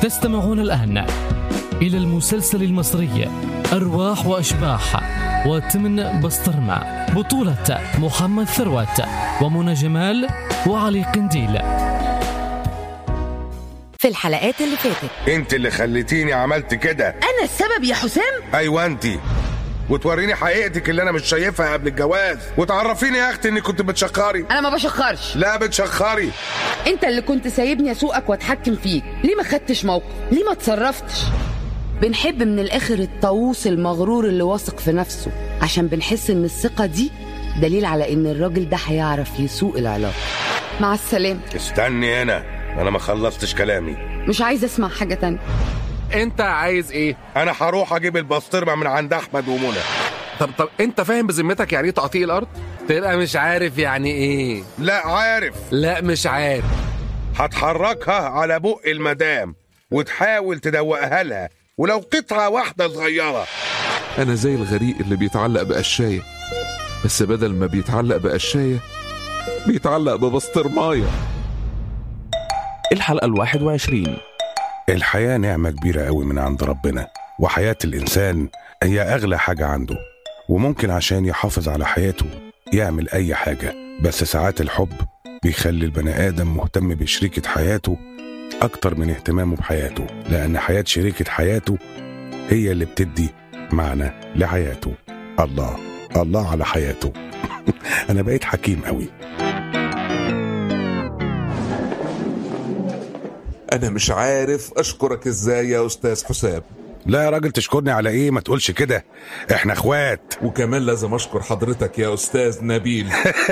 تستمعون الآن إلى المسلسل المصري أرواح وأشباح وتمن بسطرمة بطولة محمد ثروت ومنى جمال وعلي قنديل في الحلقات اللي فاتت انت اللي خليتيني عملت كده انا السبب يا حسام ايوه انت وتوريني حقيقتك اللي انا مش شايفها قبل الجواز وتعرفيني يا اختي انك كنت بتشخري انا ما بشخرش لا بتشخري انت اللي كنت سايبني اسوقك واتحكم فيك ليه ما خدتش موقف ليه ما تصرفتش بنحب من الاخر الطاووس المغرور اللي واثق في نفسه عشان بنحس ان الثقه دي دليل على ان الراجل ده هيعرف يسوق العلاقه مع السلامه استني هنا انا ما خلصتش كلامي مش عايزه اسمع حاجه تانية انت عايز ايه انا هروح اجيب البسطرمه من عند احمد ومنى طب طب انت فاهم بذمتك يعني ايه تقطيع الارض تبقى مش عارف يعني ايه لا عارف لا مش عارف هتحركها على بق المدام وتحاول تدوقها لها ولو قطعه واحده صغيره أنا زي الغريق اللي بيتعلق بقشاية بس بدل ما بيتعلق بقشاية بيتعلق ببسطرماية الحلقة الواحد وعشرين الحياه نعمه كبيره قوي من عند ربنا وحياه الانسان هي اغلى حاجه عنده وممكن عشان يحافظ على حياته يعمل اي حاجه بس ساعات الحب بيخلي البني ادم مهتم بشريكه حياته اكتر من اهتمامه بحياته لان حياه شريكه حياته هي اللي بتدي معنى لحياته الله الله على حياته انا بقيت حكيم قوي أنا مش عارف أشكرك إزاي يا أستاذ حسام لا يا راجل تشكرني على ايه ما تقولش كده احنا اخوات وكمان لازم أشكر حضرتك يا أستاذ نبيل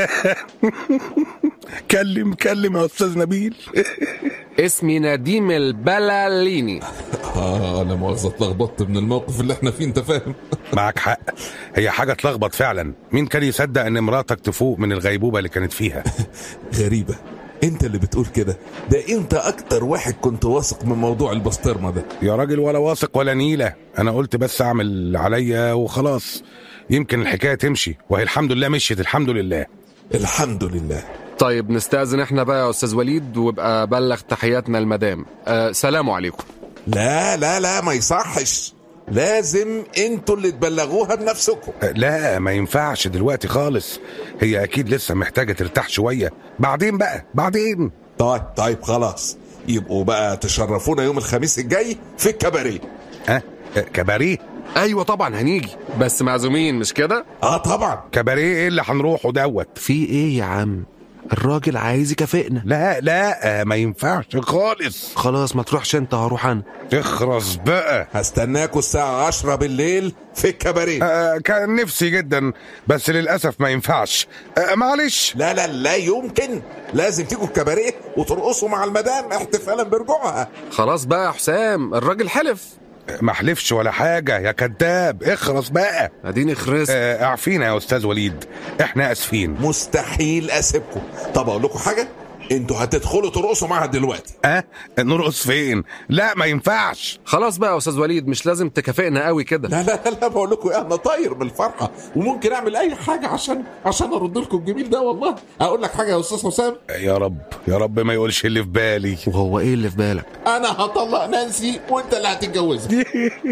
كلم كلم يا استاذ نبيل اسمي نديم البلاليني آه أنا مؤاخذة اتلخبطت من الموقف اللي إحنا فيه أنت فاهم معك حق هي حاجه تلخبط فعلا مين كان يصدق ان مراتك تفوق من الغيبوبه اللي كانت فيها غريبة أنت اللي بتقول كده ده أنت أكتر واحد كنت واثق من موضوع البسطرمة ده يا راجل ولا واثق ولا نيله انا قلت بس اعمل اللي عليا وخلاص يمكن الحكايه تمشي وهي الحمد لله مشيت الحمد لله الحمد لله طيب نستأذن احنا بقى يا استاذ وليد وابقى بلغ تحياتنا المدام أه سلام عليكم لا لا لا ما يصحش لازم انتوا اللي تبلغوها بنفسكم أه، لا ما ينفعش دلوقتي خالص هي اكيد لسه محتاجه ترتاح شويه بعدين بقى بعدين طيب طيب خلاص يبقوا بقى تشرفونا يوم الخميس الجاي في الكباريه ها أه، كباريه ايوه طبعا هنيجي بس معزومين مش كده اه طبعا كباريه ايه اللي هنروحه دوت في ايه يا عم الراجل عايز يكافئنا لا لا أه، ما ينفعش خالص خلاص ما تروحش انت هروح انا تخرس بقى هستناكوا الساعة 10 بالليل في الكباريه آه كان نفسي جدا بس للاسف ما ينفعش آه معلش لا لا لا يمكن لازم تيجوا الكباريه وترقصوا مع المدام احتفالا برجوعها خلاص بقى يا حسام الراجل حلف آه، ما حلفش ولا حاجه يا كذاب اخرس بقى اديني خرس آه اعفينا يا استاذ وليد احنا اسفين مستحيل اسيبكم طب اقول لكم حاجه انتوا هتدخلوا ترقصوا معاها دلوقتي اه نرقص فين لا ما ينفعش خلاص بقى يا استاذ وليد مش لازم تكافئنا قوي كده لا لا لا, لا بقول لكم ايه انا طاير من الفرحه وممكن اعمل اي حاجه عشان عشان ارد لكم الجميل ده والله اقول لك حاجه يا استاذ حسام يا رب يا رب ما يقولش اللي في بالي وهو ايه اللي في بالك انا هطلق نانسي وانت اللي هتتجوزها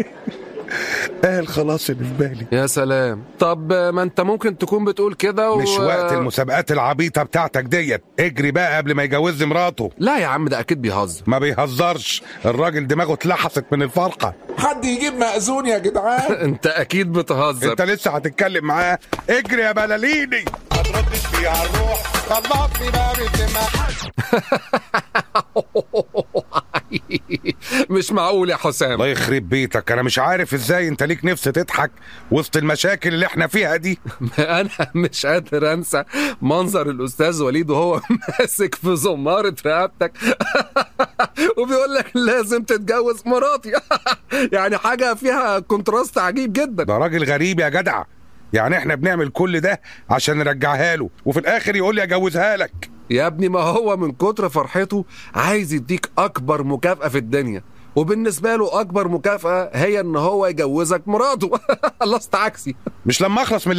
قال خلاص اللي في بالي يا سلام طب ما انت ممكن تكون بتقول كده و... مش وقت المسابقات العبيطه بتاعتك ديت اجري بقى قبل ما يجوز مراته لا يا عم ده اكيد بيهزر ما بيهزرش الراجل دماغه اتلحست من الفرقه حد يجيب مأذون يا جدعان انت اكيد بتهزر انت لسه هتتكلم معاه اجري يا بلاليني ما تردش فيها الروح طلعتني بقى بالدماغ مش معقول يا حسام الله يخرب بيتك انا مش عارف ازاي انت ليك نفس تضحك وسط المشاكل اللي احنا فيها دي انا مش قادر انسى منظر الاستاذ وليد وهو ماسك في زمارة رقبتك وبيقول لك لازم تتجوز مراتي يعني حاجة فيها كونتراست عجيب جدا ده راجل غريب يا جدع يعني احنا بنعمل كل ده عشان نرجعها له وفي الاخر يقول لي اجوزها لك يا ابني ما هو من كتر فرحته عايز يديك اكبر مكافأة في الدنيا وبالنسبة له اكبر مكافأة هي ان هو يجوزك مراته الله عكسي مش لما اخلص من